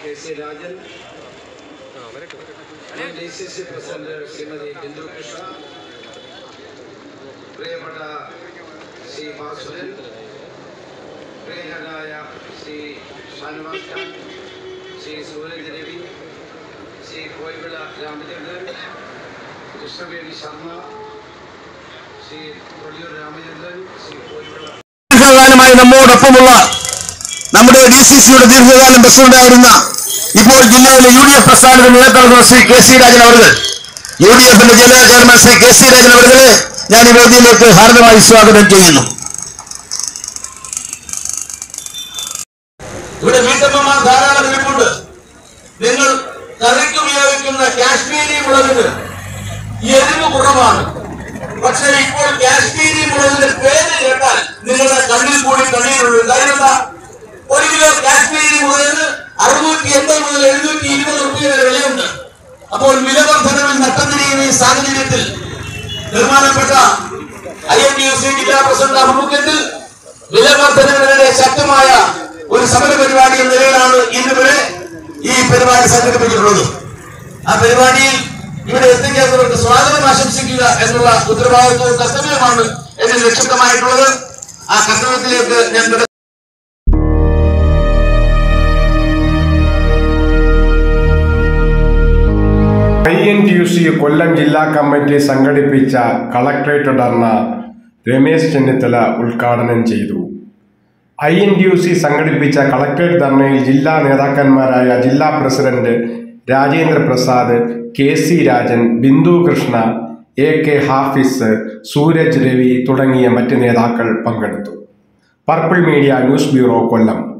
K C Rajan D C C president Shrimati Bindu Krishna പ്രിയപ്പെട്ട ശ്രീ വാസുരൻ പ്രിയങ്കരായ ശ്രീ ഷാനവാസ് ഖാൻ ശ്രീ സൂരജ് രവി ശ്രീ കോയിവിള രാമചന്ദ്രൻ കൃഷ്ണവേണി ശർമ്മ ശ്രീ കൊടിയൂർ രാമചന്ദ്രൻ ശ്രീ കോയിവിള ദീർഘകാലമായി നമ്മോടൊപ്പമുള്ള നമ്മുടെ ഡി സി സിയുടെ ദീർഘകാലം പ്രസിഡന്റായിരുന്ന ഇപ്പോൾ ജില്ലയിലെ യു ഡി എഫ് പ്രസ്ഥാനത്തിന് നേതൃത്വം ശ്രീ കെ സി രാജൻ അവർ യു ഡി എഫിന്റെ ജില്ലാ chairman Shri K C Rajan അവരെ ഞാൻ ഈ വേദിയിലേക്ക് ഹാർദമായി സ്വാഗതം ചെയ്യുന്നു ഇവിടെ വീട്ടമ്മമാർ ധാരാളം ഇരിപ്പുണ്ട് നിങ്ങൾ കറിക്ക് ഉപയോഗിക്കുന്ന കാശ്മീരി മുളകിന് എരിവ് കുറവാണ് പക്ഷേ ഇപ്പോൾ കാശ്മീരി മുളകിന്റെ പേര് കേട്ടാൽ നിങ്ങളുടെ കണ്ണിൽ കൂടി കണ്ണീരുള്ളൂ കാര്യം എന്താ ഒരു കിലോ കാശ്മീരി മുളകിന് അറുന്നൂറ്റി എൺപത് മുതൽ എഴുന്നൂറ്റി ഇരുപത് റുപ്യ വരെ വിലയുണ്ട് അപ്പോൾ വിലവർദ്ധനവിൽ നട്ടം തിരിയുന്ന ഈ സാഹചര്യത്തിൽ ബഹുമാനപ്പെട്ട I N T U C ജില്ലാ പ്രസിഡന്റ് ആഭിമുഖ്യത്തിൽ വിലവർദ്ധനവിനെതിരെ ശക്തമായ ഒരു സമര പരിപാടി എന്ന നിലയിലാണ് ഇന്നിവിടെ ഈ പരിപാടി സംഘടിപ്പിച്ചിട്ടുള്ളത് ആ പരിപാടിയിൽ ഇവിടെ എത്തിച്ചേർന്നവർക്ക് സ്വാഗതം ആശംസിക്കുക എന്നുള്ള ഉത്തരവാദിത്വവും കർത്തവ്യമാണ് എന്നിൽ നിക്ഷിപ്തമായിട്ടുള്ളത് ആ കർത്തവ്യത്തിലേക്ക് ഞാൻ കട- I N T U C Kollam ജില്ലാ കമ്മിറ്റി സംഘടിപ്പിച്ച കളക്ട്രേറ്റ് ധർണ രമേശ് ചെന്നിത്തല ഉദ്ഘാടനം ചെയ്തു I N T U C സംഘടിപ്പിച്ച കളക്ട്രേറ്റ് ധർണയിൽ ജില്ലാ നേതാക്കന്മാരായ ജില്ലാ president Rajendra Prasad K C Rajan Bindu Krishna A K Hafiz Suraj Ravi തുടങ്ങിയ മറ്റ് നേതാക്കൾ പങ്കെടുത്തു പർപ്പിൾ മീഡിയ ന്യൂസ് ബ്യൂറോ കൊല്ലം